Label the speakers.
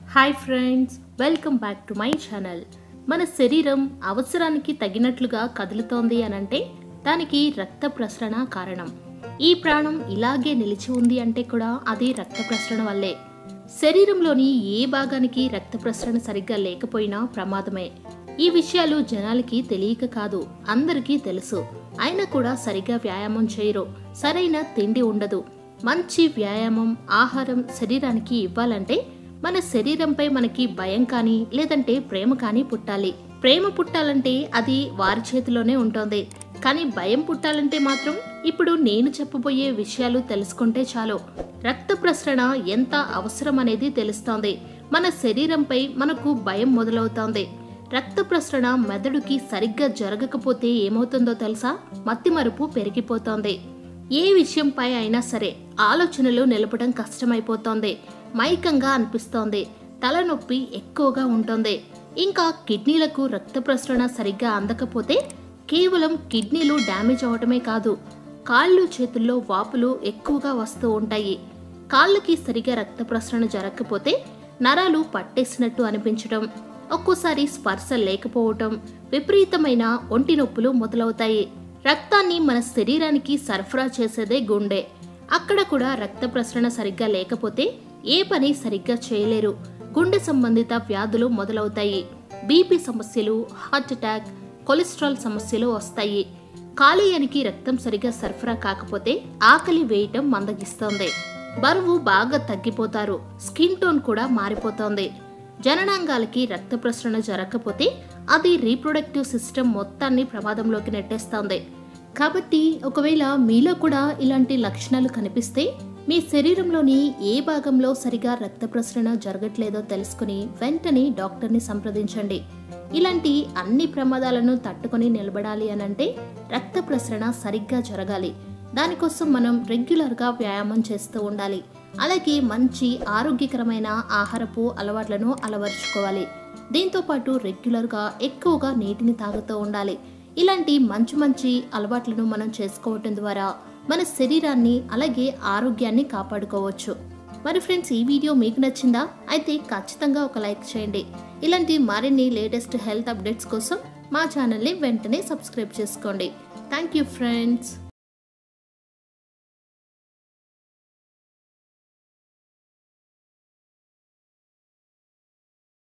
Speaker 1: hi friends welcome back to my channel మన శరీరం అవసరానికి తగినట్లుగా కదులుతోంది అనంటే దానికి రక్త ప్రసరణ కారణం ఈ ప్రాణం ఇలాగే నిలిచి ఉంది అంటే కూడా అది రక్త ప్రసరణ వల్లే శరీరంలోని ఏ భాగానికి రక్త ప్రసరణ సరిగ్గా లేకపోయినా ప్రమాదమే ఈ విషయాలు జనాలకి తెలియక కాదు అందరికీ తెలుసు అయినా కూడా సరిగ్గా వ్యాయామం చేయరు సరైన తిండి ఉండదు మంచి వ్యాయామం ఆహారం శరీరానికి ఇవ్వాలంటే మన శరీరంపై మనకి భయం కానీ లేదంటే ప్రేమ కానీ పుట్టాలి ప్రేమ పుట్టాలంటే అది వారి చేతిలోనే ఉంటుంది కానీ భయం పుట్టాలంటే మాత్రం ఇప్పుడు నేను చెప్పబోయే విషయాలు తెలుసుకుంటే చాలు రక్త ప్రసరణ ఎంత అవసరం అనేది తెలుస్తోంది మన శరీరంపై మనకు భయం మొదలవుతోంది రక్త ప్రసరణ మెదడుకి సరిగ్గా జరగకపోతే ఏమవుతుందో తెలుసా మత్తిమరుపు పెరిగిపోతోంది ఏ విషయంపై అయినా సరే ఆలోచనలు నిలపడం కష్టమైపోతోంది మైకంగా అనిపిస్తోంది తలనొప్పి ఎక్కువగా ఉంటుంది ఇంకా కిడ్నీలకు రక్త ప్రసరణ సరిగ్గా అందకపోతే కేవలం కిడ్నీలు డ్యామేజ్ అవటమే కాదు కాళ్ళు చేతుల్లో వాపులు ఎక్కువగా వస్తూ ఉంటాయి కాళ్ళకి సరిగా రక్త ప్రసరణ జరగకపోతే నరాలు పట్టేసినట్టు అనిపించడం ఒక్కోసారి స్పర్శ లేకపోవటం విపరీతమైన ఒంటి నొప్పులు మొదలవుతాయి రక్తాన్ని మన శరీరానికి సరఫరా చేసేదే గుండె అక్కడ కూడా రక్త ప్రసరణ సరిగ్గా లేకపోతే ఏ పని సరిగ్గా చేయలేరు గుండె సంబంధిత వ్యాధులు మొదలవుతాయి బీపీ సమస్యలు హార్ట్ అటాక్ కొలెస్ట్రాల్ సమస్యలు వస్తాయి కాలేయానికి రక్తం సరిగ్గా సరఫరా కాకపోతే ఆకలి వేయటం మందగిస్తోంది బరువు బాగా తగ్గిపోతారు స్కిన్ టోన్ కూడా మారిపోతోంది జననాంగాలకి రక్త ప్రసరణ జరగకపోతే అది రీప్రొడక్టివ్ సిస్టమ్ మొత్తాన్ని ప్రమాదంలోకి నెట్టేస్తోంది కాబట్టి ఒకవేళ మీలో కూడా ఇలాంటి లక్షణాలు కనిపిస్తే మీ శరీరంలోని ఏ భాగంలో సరిగా రక్త ప్రసరణ జరగట్లేదో తెలుసుకుని వెంటనే డాక్టర్ని సంప్రదించండి ఇలాంటి అన్ని ప్రమాదాలను తట్టుకొని నిలబడాలి అనంటే రక్త ప్రసరణ సరిగ్గా జరగాలి దానికోసం మనం రెగ్యులర్గా వ్యాయామం చేస్తూ ఉండాలి అలాగే మంచి ఆరోగ్యకరమైన ఆహారపు అలవాట్లను అలవర్చుకోవాలి దీంతో పాటు రెగ్యులర్గా ఎక్కువగా నీటిని తాగుతూ ఉండాలి ఇలాంటి మంచి మంచి అలవాట్లను మనం చేసుకోవటం ద్వారా మన శరీరాన్ని అలాగే ఆరోగ్యాన్ని కాపాడుకోవచ్చు మరి ఫ్రెండ్స్ ఈ వీడియో మీకు నచ్చిందా అయితే ఖచ్చితంగా ఒక లైక్ చేయండి ఇలాంటి మరిన్ని లేటెస్ట్ హెల్త్ అప్డేట్స్ కోసం మా ఛానల్ని వెంటనే సబ్స్క్రైబ్ చేసుకోండి థ్యాంక్ యూ ఫ్రెండ్స్